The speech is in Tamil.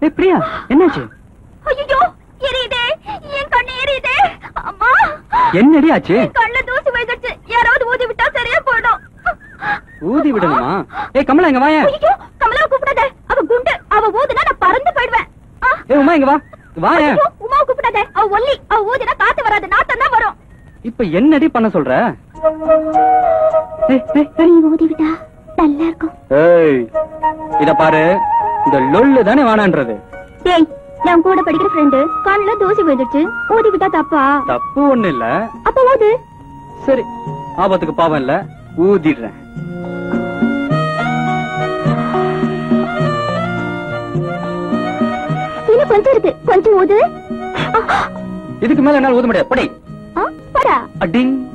ஏய் பிரியா என்னாச்சு ஐயோ எரியுதே என் கண்ணு எரியுதே அம்மா என்னடி ஆச்சு என் கண்ணுல தூசி விழுந்துருச்சு யாராவது ஊதி விட்டா சரியா போயிடும் ஊதி விடணுமா ஏய் கமலா இங்க வாயேன் ஐயோ கமலாவை கூப்பிடாத அவ குண்டு அவ ஊதுனா நான் பறந்து போயிடுவேன் ஆ. ஏய் உமா இங்க வா வாயேன் ஐயோ, உமாவை கூப்பிடாத அவ ஒல்லி அவ ஊதுனா காத்து வராது நாத்தம் தான் வரும் இப்ப என்னடி பண்ண சொல்ற ஏய், ஏய், ஏய். நீ ஊதி விட்டா நல்லா இருக்கும் ஏய் இத பாரு இந்த லொல்லு தானே வேணான்றது டேய் நான் கூட படிக்கிற ஃப்ரெண்டு கண்ணுல தூசி விழுந்துருச்சு ஊதி விட்டா தப்பா தப்பு ஒண்ணு இல்ல அப்ப ஊது சரி ஆபத்துக்கு பாவம் இல்ல ஊதிடுறேன் இன்னும் கொஞ்சம் இருக்கு கொஞ்சம் ஊது இதுக்கு மேல என்னால ஊத முடியாது படி ஆ, போடா அடிங்